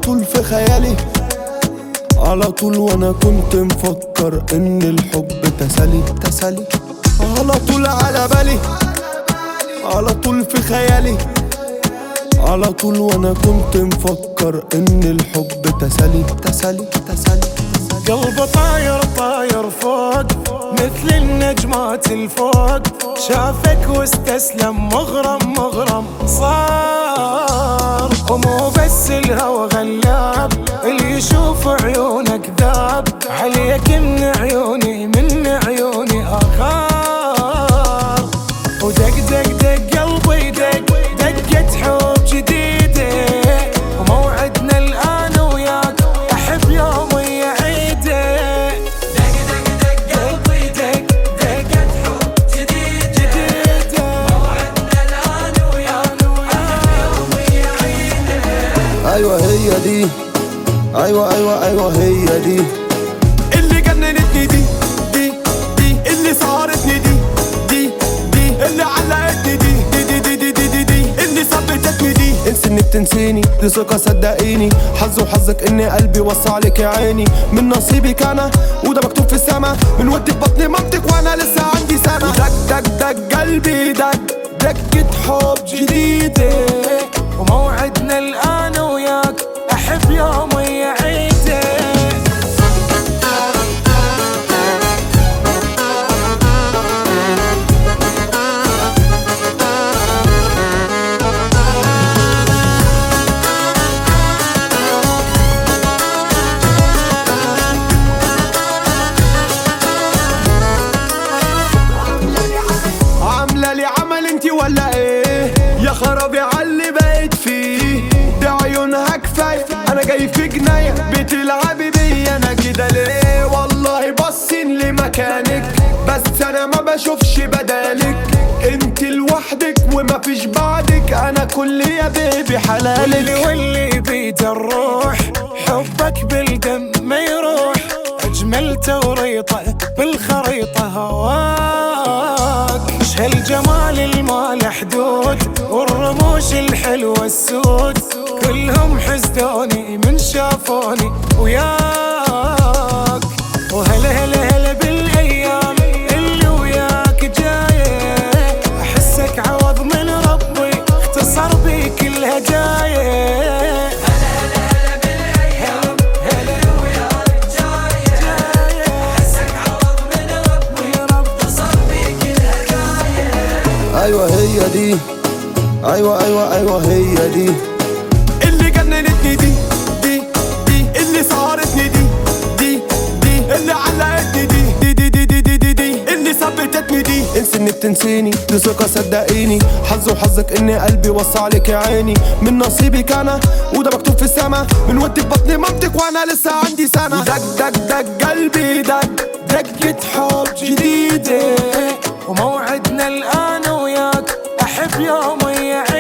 طول في خيالي على طول وانا كنت مفكر ان الحب تسالي تسالي على طول على بالي على طول في خيالي على طول وانا كنت مفكر ان الحب تسالي تسالي تسالي قلبه طاير طاير فوق مثل النجمات الفوق شافك واستسلم مغرم مغرم صار ومو بس الهوى غلاب اللي يشوف عيونك ذاب عليك من عيوني من عيوني اخار ودق دق دق قلبي دق دقة حب جديدة وموعدنا الآن وياك أحب يوم يعيده دق دق دق قلبي دق دقة حب جديدة موعدنا الآن وياك أحب يوم يعيده ايوه هي دي ايوه ايوه ايوه هي دي اللي جننتني دي دي دي اللي سهرتني دي دي دي اللي علقتني دي دي دي دي دي دي, دي اللي ثبتتني دي انسي انك تنسيني دي ثقة صدقيني حظ وحظك ان قلبي وصى عليك يا عيني من نصيبك انا وده مكتوب في السما من ودي في بطن مامتك وانا لسه عندي سنة دق دق دق قلبي دق دقة حب جديدة وموعدنا الآن وياك أحب يوم يعيده عاملة لي عمل انتي ولا ايه يا خرابي عاللي بقيت فيه ده عيونها كفاية انا جاي في جناية بتلعبي بيا انا كده ليه والله باصين لمكانك بس انا ما بشوفش بدالك انت لوحدك وما فيش بعدك انا كل يا بيبي واللي حلالك واللي بيد الروح حبك بالدم ما يروح اجمل توريطه بالخريطه هواك ايش هالجمال الما له حدود والرموش الحلوه السود كلهم حسدوني من شافوني وياك وهلا هلا هلا بالايام اللي وياك جايه احسك عوض من ربي اختصر بي كل هدايا ايوه هي دي ايوه ايوه ايوه هي دي اللي جننتني دي دي دي اللي سهرتني دي دي دي اللي علقتني دي دي دي دي دي دي, دي, دي اللي ثبتتني دي انسي انك تنسيني دي ثقة صدقيني حظ وحظك ان قلبي وصى عليك يا عيني من نصيبك انا وده مكتوب في السما من ودي في بطن مامتك وانا لسه عندي سنة دق دق دق قلبي دق دقة حب جديدة وموعدنا الآن وياك أحب يوم يعيد